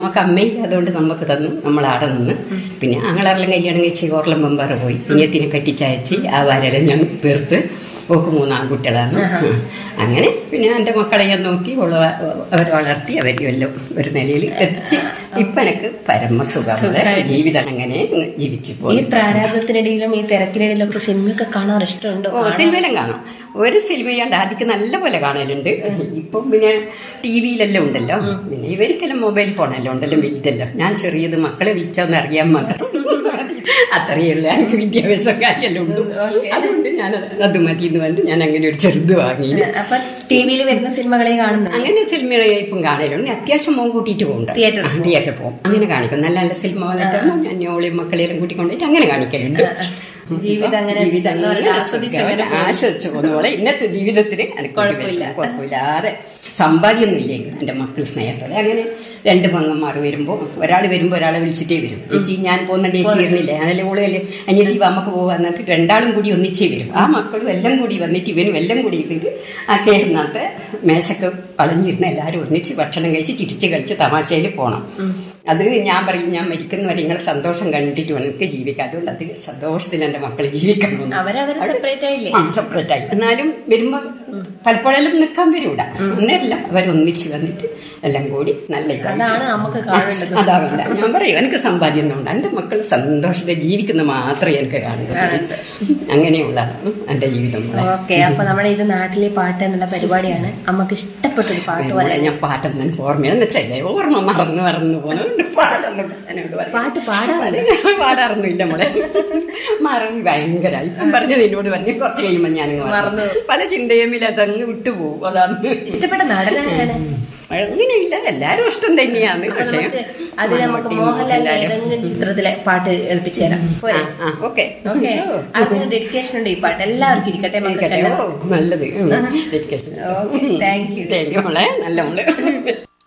നമുക്ക് അമ്മയില്ല അതുകൊണ്ട് നമുക്ക് തന്നു നമ്മൾ അവിടെ നിന്ന് പിന്നെ ആങ്ങളെല്ലാം കല്യാണം കഴിച്ച് ഓർലം ബമ്പാറ പോയി ഇനിയത്തിനെ കെട്ടിച്ചയച്ച് ആ വരല ഞാൻ തീർത്ത് ഓക്ക് മൂന്ന് ആൺകുട്ടികളാണ് അങ്ങനെ പിന്നെ എൻ്റെ മക്കളെ ഞാൻ നോക്കി ഉള്ള അവരെ വളർത്തി അവരും എല്ലാം ഒരു നിലയിൽ എത്തിച്ച് ഇപ്പം എനിക്ക് പരമസുഖമുള്ള ജീവിതം അങ്ങനെ ജീവിച്ചു ഈ പോയി പ്രാരാബ്ദത്തിനിടയിലും ഈ തിരക്കിനിടയിലും ഒക്കെ സിനിമയൊക്കെ കാണാൻ ഇഷ്ടമുണ്ടോ ഓ സിനിമയിലും കാണാം ഒരു സിനിമയാണ്ട് ആദ്യം നല്ല പോലെ കാണലുണ്ട് ഇപ്പം പിന്നെ ടി വിയിലെല്ലാം ഉണ്ടല്ലോ പിന്നെ ഇവർക്കെല്ലാം മൊബൈൽ ഫോണെല്ലാം ഉണ്ടല്ലോ വലുതല്ലോ ഞാൻ ചെറിയത് മക്കളെ വിളിച്ചൊന്ന് അറിയാൻ മാത്രം അത്രയേ ഉള്ളൂ എനിക്ക് വിദ്യാഭ്യാസം കാര്യമെല്ലാം ഉണ്ട് അതുകൊണ്ട് ഞാൻ അത് മതി എന്ന് പറഞ്ഞിട്ട് ഞാൻ അങ്ങനെ ഒരു ചെറുത് വാങ്ങി അപ്പൊ ടി വിയിൽ വരുന്ന സിനിമകളെ കാണുന്നു അങ്ങനെ സിനിമ ഇപ്പം കാണലുണ്ട് അത്യാവശ്യം മോൻ കൂട്ടിയിട്ട് പോകുന്നുണ്ട് Theatre ആ, തിയേറ്ററിൽ പോകും അങ്ങനെ കാണിക്കും നല്ല നല്ല സിനിമ വന്നിട്ട് ഞാൻ ഞോളെയും മക്കളെയും കൂട്ടിക്കൊണ്ടിട്ട് അങ്ങനെ കാണിക്കലുണ്ട് ജീവിതം അങ്ങനെ ജീവിതം എന്താ അങ്ങനെ പറയുക, ആസ്വദിച്ച് അങ്ങനെ സുഖമായിട്ട് ആസ്വദിച്ചു പോകുന്ന പോലെ ഇന്നത്തെ ജീവിതത്തിന് എനിക്ക് ഒരു കുഴപ്പമില്ല. വിഷമം, കുഴപ്പമില്ലാതെ സമ്പാദ്യമൊന്നും ഇല്ലെങ്കിൽ എൻ്റെ മക്കൾ സ്നേഹത്തോടെ അങ്ങനെ രണ്ട് പെങ്ങന്മാർ വരുമ്പോൾ ഒരാൾ വരുമ്പോൾ ഒരാളെ വിളിച്ചിട്ടേ വരും ചേച്ചി ഞാൻ പോകുന്നുണ്ട് ചേച്ചി ഇരുന്നില്ലേ അതിലെ ഓളല്ലേ അനിയത്തി നമുക്ക് പോകാൻ എന്നിട്ട് രണ്ടാളും കൂടി ഒന്നിച്ചേ വരും ആ മക്കളും എല്ലാം കൂടി വന്നിട്ട് ഇവനും എല്ലാം കൂടി ഇരുന്നിട്ട് ആ കയറുന്നകത്ത് മേശക്ക് വളഞ്ഞിരുന്ന് എല്ലാവരും ഒന്നിച്ച് ഭക്ഷണം കഴിച്ച് ചിരിച്ച് കളിച്ച് തമാശയിൽ പോകണം അത് ഞാൻ പറയും ഞാൻ മരിക്കുന്നവരെ നിങ്ങളെ സന്തോഷം കണ്ടിട്ട് വേണം എനിക്ക് ജീവിക്കാം അതുകൊണ്ട് അത് സന്തോഷത്തിൽ എൻ്റെ മക്കൾ ജീവിക്കണം അവരവര് സെപ്പറേറ്റ് ആയില്ലേ ആ സെപ്പറേറ്റ് ആയി എന്നാലും വരുമ്പോ പലപ്പോഴെല്ലാം നിൽക്കാൻ വരൂല അന്നേരല്ല അവരൊന്നിച്ച് വന്നിട്ട് എല്ലാം കൂടി നല്ല ഇതായിട്ട്. അതാണ് നമുക്ക് കാണേണ്ടത് അതാ വേണ്ട ഞാൻ പറയും എനിക്ക് സമ്പാദ്യം ഒന്നും ഉണ്ട് എൻ്റെ മക്കൾ സന്തോഷത്തെ ജീവിക്കുന്ന മാത്രമേ എനിക്ക് കാണുന്നുള്ളൂ അങ്ങനെയുള്ളതാണ് എൻ്റെ ജീവിതം മോളെ. ഓക്കെ അപ്പൊ നമ്മുടെ ഇത് നാട്ടിലെ പാട്ട് എന്നുള്ള പരിപാടിയാണ് അമ്മക്ക് ഇഷ്ടപ്പെട്ട ഒരു പാട്ട് മോളെ, പറയാം ഞാൻ പാട്ടൊന്നും ഓർമ്മയെന്ന് വെച്ചാൽ ഓർമ്മ മറന്നു മറന്നു പോകുന്നുണ്ട് പാടൊന്നും എന്നോട് പറയും. പാട്ട് പാടാറുണ്ട് പാടാറൊന്നുമില്ല മോളെ മറവി ഭയങ്കര ഇപ്പം പറഞ്ഞത് എന്നോട് പറഞ്ഞു കുറച്ച് കഴിയുമ്പോൾ ഞാനങ്ങ് മറന്നു പല ചിന്തയുമില്ല അതങ്ങ് വിട്ടുപോകും അതാണ് ഇഷ്ടപ്പെട്ട നടനാണ് അങ്ങനെയില്ല എല്ലാരും ഇഷ്ടം തന്നെയാണ് പക്ഷേ നമുക്ക് അത് നമുക്ക് മോഹൻലാലിന്റെ ഏതെങ്കിലും ചിത്രത്തിലെ പാട്ട് ഏൽപ്പിച്ചു തരാം പോരെ ഓക്കെ ഓക്കെ അതിന് ഡെഡിക്കേഷൻ ഉണ്ട് ഈ പാട്ട് എല്ലാവർക്കും ഇരിക്കട്ടെ മക്കൾക്കെല്ലാം നല്ലത് okay thank you thank you മോളെ നല്ല മോള്